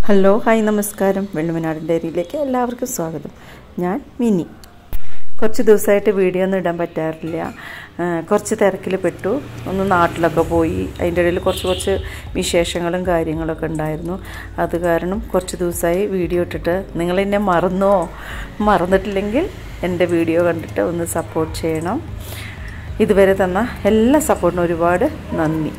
hello hi നമസ്കാരം വെള്ളുമനാടൻ ഡയറിയിലേക്ക് എല്ലാവർക്കും സ്വാഗതം ഞാൻ മിനി കുറച്ച് ദിവസമായിട്ട് വീഡിയോ ഒന്നും ഇടാൻ പറ്റാറില്ല ആ, കുറച്ച് തിരക്കിൽ പെട്ടു ഒന്ന് നാട്ടിലൊക്കെ പോയി അതിൻ്റെ ഇടയിൽ കുറച്ച് കുറച്ച് വിശേഷങ്ങളും കാര്യങ്ങളൊക്കെ ഉണ്ടായിരുന്നു അത് കാരണം കുറച്ച് ദിവസമായി വീഡിയോ ഇട്ടിട്ട് നിങ്ങളെന്നെ മറന്നോ മറന്നിട്ടില്ലെങ്കിൽ എൻ്റെ വീഡിയോ കണ്ടിട്ട് ഒന്ന് സപ്പോർട്ട് ചെയ്യണം ഇതുവരെ തന്ന എല്ലാ സപ്പോർട്ടിനും ഒരുപാട് നന്ദി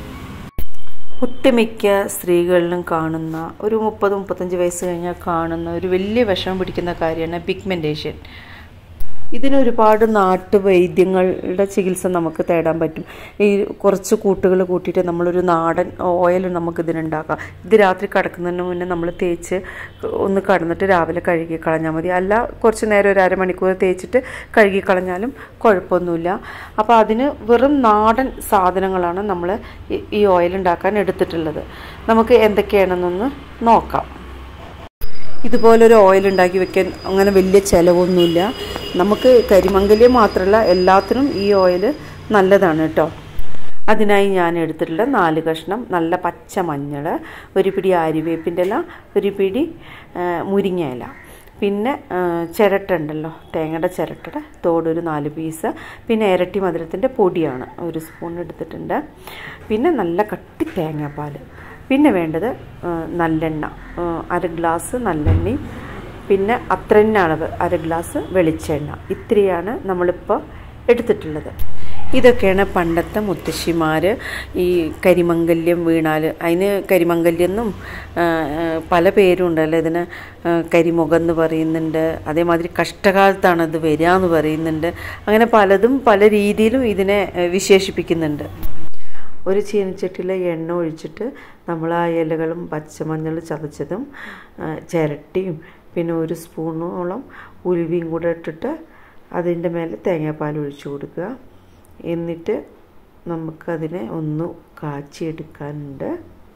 ഒട്ടുമിക്ക സ്ത്രീകളിലും കാണുന്ന ഒരു മുപ്പത് മുപ്പത്തഞ്ച് വയസ്സ് കഴിഞ്ഞാൽ കാണുന്ന ഒരു വലിയ വിഷമം പിടിക്കുന്ന കാര്യമാണ് പിഗ്മെൻറ്റേഷൻ ഇതിന് ഒരുപാട് നാട്ടുവൈദ്യങ്ങളുടെ ചികിത്സ നമുക്ക് തേടാൻ പറ്റും ഈ കുറച്ച് കൂട്ടുകൾ കൂട്ടിയിട്ട് നമ്മളൊരു നാടൻ ഓയിൽ നമുക്ക് ഇതിനുണ്ടാക്കാം ഇത് രാത്രി കിടക്കുന്നതിന് മുന്നേ നമ്മൾ തേച്ച് ഒന്ന് കടന്നിട്ട് രാവിലെ കഴുകി കളഞ്ഞാൽ മതി അല്ല കുറച്ച് നേരം ഒരു അരമണിക്കൂർ തേച്ചിട്ട് കഴുകി കളഞ്ഞാലും കുഴപ്പമൊന്നുമില്ല അപ്പോൾ അതിന് വെറും നാടൻ സാധനങ്ങളാണ് നമ്മൾ ഈ- ഈ ഓയിൽ ഉണ്ടാക്കാൻ എടുത്തിട്ടുള്ളത് നമുക്ക് എന്തൊക്കെയാണെന്നൊന്ന് നോക്കാം ഇതുപോലൊരു ഓയിൽ ഉണ്ടാക്കി വെക്കാൻ അങ്ങനെ വലിയ ചിലവൊന്നുമില്ല നമുക്ക് കരിമംഗല്യം മാത്രമല്ല എല്ലാത്തിനും ഈ ഓയിൽ നല്ലതാണ് കേട്ടോ അതിനായി ഞാൻ എടുത്തിട്ടുള്ള നാല് കഷ്ണം നല്ല പച്ച മഞ്ഞൾ ഒരു പിടി ആര്യവേപ്പിൻ്റെ ഇല ഒരു പിടി ആ, മുരിങ്ങ ഇല പിന്നെ ആ, ചിരട്ട ഉണ്ടല്ലോ തേങ്ങയുടെ ചിരട്ടയുടെ തോട് ഒരു നാല് പീസ് പിന്നെ ഇരട്ടി മധുരത്തിൻ്റെ പൊടിയാണ് ഒരു സ്പൂൺ എടുത്തിട്ടുണ്ട് പിന്നെ നല്ല കട്ടി തേങ്ങാപ്പാൽ പിന്നെ വേണ്ടത് ആ, നല്ലെണ്ണ ആ, അര ഗ്ലാസ് നല്ലെണ്ണയും പിന്നെ അത്ര തന്നെ അളവ് അര ഗ്ലാസ് വെളിച്ചെണ്ണ ഇത്രയാണ് നമ്മളിപ്പോൾ എടുത്തിട്ടുള്ളത് ഇതൊക്കെയാണ് പണ്ടത്തെ മുത്തശ്ശിമാർ ഈ കരിമംഗല്യം വീണാൽ അതിന് കരിമംഗല്യം എന്നും ആ, ആ, പല പേരും ഉണ്ടല്ലോ ഇതിന് ആ, കരിമുഖം എന്ന് പറയുന്നുണ്ട് അതേമാതിരി കഷ്ടകാലത്താണ് ഇത് വരിക എന്ന് പറയുന്നുണ്ട് അങ്ങനെ പലതും പല രീതിയിലും ഇതിനെ ആ, വിശേഷിപ്പിക്കുന്നുണ്ട് ഒരു ചീനച്ചട്ടിയിൽ എണ്ണ ഒഴിച്ചിട്ട് നമ്മൾ ആ ഇലകളും പച്ചമഞ്ഞൾ ചതച്ചതും ആ, ചിരട്ടിയും പിന്നെ ഒരു സ്പൂണോളം ഉലുവയും കൂടെ ഇട്ടിട്ട് അതിൻ്റെ മേലെ തേങ്ങാപ്പാൽ ഒഴിച്ചു കൊടുക്കുക എന്നിട്ട് നമുക്കതിനെ ഒന്ന് കാച്ചിയെടുക്കാനുണ്ട്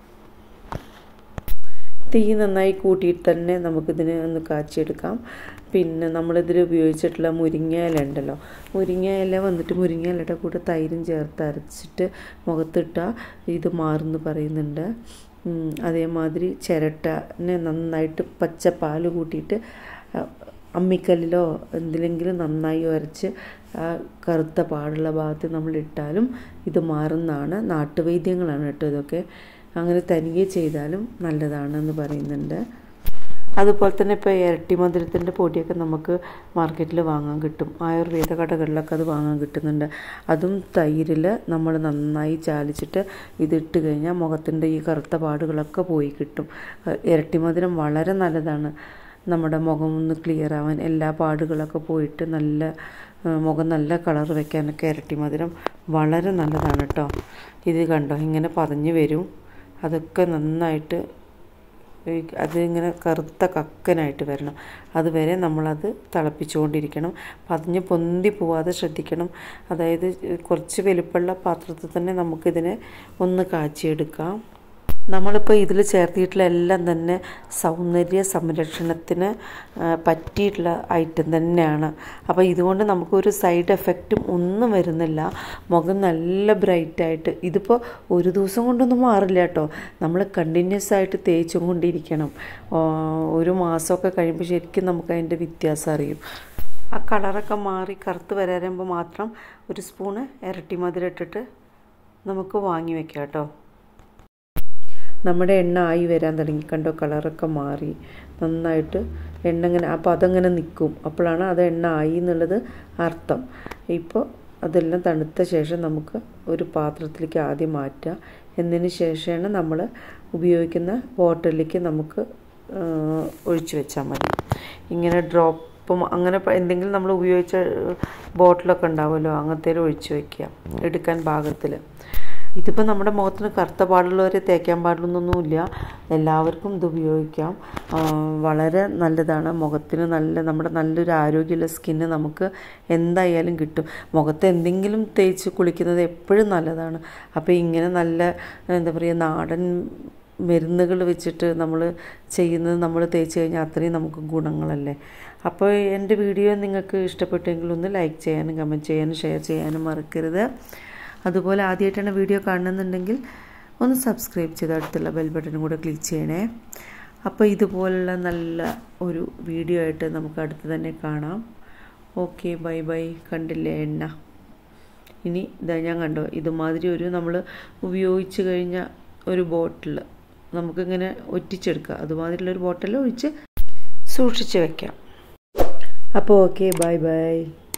തീ നന്നായി കൂട്ടിയിട്ട് തന്നെ നമുക്കിതിനെ ഒന്ന് കാച്ചിയെടുക്കാം പിന്നെ നമ്മളിതിൽ ഉപയോഗിച്ചിട്ടുള്ള മുരിങ്ങ ഇല ഉണ്ടല്ലോ മുരിങ്ങ ഇല വന്നിട്ട് മുരിങ്ങ ഇലയുടെ കൂടെ തൈരും ചേർത്ത് അരച്ചിട്ട് മുഖത്തിട്ടാൽ ഇത് മാറുമെന്ന് പറയുന്നുണ്ട് ഉം, അതേമാതിരി ചിരട്ടനെ നന്നായിട്ട് പച്ച പാല് കൂട്ടിയിട്ട് അ, അമ്മിക്കല്ലിലോ എന്തിലെങ്കിലും നന്നായി ഉരച്ച് ആ കറുത്ത പാടുള്ള ഭാഗത്ത് നമ്മൾ ഇട്ടാലും ഇത് മാറുന്നതാണ് നാട്ടുവൈദ്യങ്ങളാണ് കേട്ടോ ഇതൊക്കെ അങ്ങനെ തനിയെ ചെയ്താലും നല്ലതാണെന്ന് പറയുന്നുണ്ട് അതുപോലെ തന്നെ ഇപ്പോൾ ഇരട്ടി മധുരത്തിൻ്റെ പൊടിയൊക്കെ നമുക്ക് മാർക്കറ്റിൽ വാങ്ങാൻ കിട്ടും ആയുർവേദ കടകളിലൊക്കെ അത് വാങ്ങാൻ കിട്ടുന്നുണ്ട് അതും തൈരിൽ നമ്മൾ നന്നായി ചാലിച്ചിട്ട് ഇതിട്ട് കഴിഞ്ഞാൽ മുഖത്തിൻ്റെ ഈ കറുത്ത പാടുകളൊക്കെ പോയി കിട്ടും ഏഹ് ഇരട്ടി മധുരം വളരെ നല്ലതാണ് നമ്മുടെ മുഖം ഒന്ന് ക്ലിയർ ആവാൻ എല്ലാ പാടുകളൊക്കെ പോയിട്ട് നല്ല ഏഹ് മുഖം നല്ല കളർ വെക്കാനൊക്കെ ഇരട്ടി മധുരം വളരെ നല്ലതാണ് കേട്ടോ ഇത് കണ്ടോ ഇങ്ങനെ പതഞ്ഞ് വരും അതൊക്കെ നന്നായിട്ട് ഈ അതിങ്ങനെ കറുത്ത കക്കനായിട്ട് വരണം അതുവരെ നമ്മളത് തിളപ്പിച്ചുകൊണ്ടിരിക്കണം പതിഞ്ഞ് പൊന്തി പോവാതെ ശ്രദ്ധിക്കണം അതായത് കുറച്ച് വലിപ്പമുള്ള പാത്രത്തിൽ തന്നെ നമുക്കിതിനെ ഒന്ന് കാച്ചിയെടുക്കാം നമ്മളിപ്പോൾ ഇതിൽ ചേർത്തിയിട്ടുള്ള എല്ലാം തന്നെ സൗന്ദര്യ സംരക്ഷണത്തിന് ആ, പറ്റിയിട്ടുള്ള ഐറ്റം തന്നെയാണ് അപ്പോൾ ഇതുകൊണ്ട് നമുക്കൊരു സൈഡ് എഫക്റ്റും ഒന്നും വരുന്നില്ല മുഖം നല്ല ബ്രൈറ്റായിട്ട് ഇതിപ്പോൾ ഒരു ദിവസം കൊണ്ടൊന്നും മാറില്ല കേട്ടോ നമ്മൾ കണ്ടിന്യൂസ് ആയിട്ട് തേച്ചും കൊണ്ടിരിക്കണം ആ, ഒരു മാസമൊക്കെ കഴിയുമ്പോൾ ശരിക്കും നമുക്ക് അതിൻ്റെ വ്യത്യാസം അറിയും ആ കളറൊക്കെ മാറി കറുത്ത് വരാറുമ്പോൾ മാത്രം ഒരു സ്പൂണ് ഇരട്ടി മധുരം ഇട്ടിട്ട് നമുക്ക് വാങ്ങി വെക്കാം കേട്ടോ നമ്മുടെ എണ്ണ ആയി വരാൻ തുടങ്ങി കണ്ടോ കളറൊക്കെ മാറി നന്നായിട്ട് എണ്ണ ഇങ്ങനെ അപ്പോൾ അതങ്ങനെ നിൽക്കും അപ്പോഴാണ് അത് എണ്ണ ആയി എന്നുള്ളത് അർത്ഥം ഇപ്പോൾ അതെല്ലാം തണുത്ത ശേഷം നമുക്ക് ഒരു പാത്രത്തിലേക്ക് ആദ്യം മാറ്റുക എന്നതിന് ശേഷമാണ് നമ്മൾ ഉപയോഗിക്കുന്ന ബോട്ടിലേക്ക് നമുക്ക് ആ, ഒഴിച്ചു വെച്ചാൽ മതി ഇങ്ങനെ ഡ്രോപ്പും അങ്ങനെ പ- എന്തെങ്കിലും നമ്മൾ ഉപയോഗിച്ച ബോട്ടിലൊക്കെ ഉണ്ടാവുമല്ലോ അങ്ങനത്തേൽ ഒഴിച്ചു വെക്കുക എടുക്കാൻ പാകത്തിൽ ഇതിപ്പോൾ നമ്മുടെ മുഖത്തിന് കറുത്ത പാടുള്ളവരെ തേക്കാൻ പാടുന്നൊന്നുമില്ല എല്ലാവർക്കും ഇത് ഉപയോഗിക്കാം ആ, വളരെ നല്ലതാണ് മുഖത്തിന് നല്ല നമ്മുടെ നല്ലൊരു ആരോഗ്യമുള്ള സ്കിന്ന് നമുക്ക് എന്തായാലും കിട്ടും മുഖത്ത് എന്തെങ്കിലും തേച്ച് കുളിക്കുന്നത് എപ്പോഴും നല്ലതാണ് അപ്പോൾ ഇങ്ങനെ നല്ല എന്താ പറയുക നാടൻ മരുന്നുകൾ വെച്ചിട്ട് നമ്മൾ ചെയ്യുന്നത് നമ്മൾ തേച്ച് കഴിഞ്ഞാൽ അത്രയും നമുക്ക് ഗുണങ്ങളല്ലേ അപ്പോൾ എൻ്റെ വീഡിയോ നിങ്ങൾക്ക് ഇഷ്ടപ്പെട്ടെങ്കിൽ ഒന്ന് ലൈക്ക് ചെയ്യാനും കമൻറ്റ് ചെയ്യാനും ഷെയർ ചെയ്യാനും മറക്കരുത് അതുപോലെ ആദ്യമായിട്ടാണ് വീഡിയോ കാണുന്നുണ്ടെങ്കിൽ ഒന്ന് സബ്സ്ക്രൈബ് ചെയ്ത് അടുത്തുള്ള ബെൽ ബട്ടണും കൂടെ ക്ലിക്ക് ചെയ്യണേ അപ്പോൾ ഇതുപോലുള്ള നല്ല ഒരു വീഡിയോ ആയിട്ട് നമുക്ക് അടുത്ത് തന്നെ കാണാം ഓക്കെ ബൈ ബൈ കണ്ടില്ലേ എണ്ണ ഇനി ഇതാ ഞാൻ കണ്ടോ ഇതുമാതിരി ഒരു നമ്മൾ ഉപയോഗിച്ച് കഴിഞ്ഞ ഒരു ബോട്ടിൽ നമുക്കിങ്ങനെ ഒറ്റിച്ചെടുക്കുക അതുമാതിരിയുള്ള ഒരു ബോട്ടിൽ ഒഴിച്ച് സൂക്ഷിച്ച് വെക്കാം അപ്പോൾ ഓക്കെ ബൈ ബൈ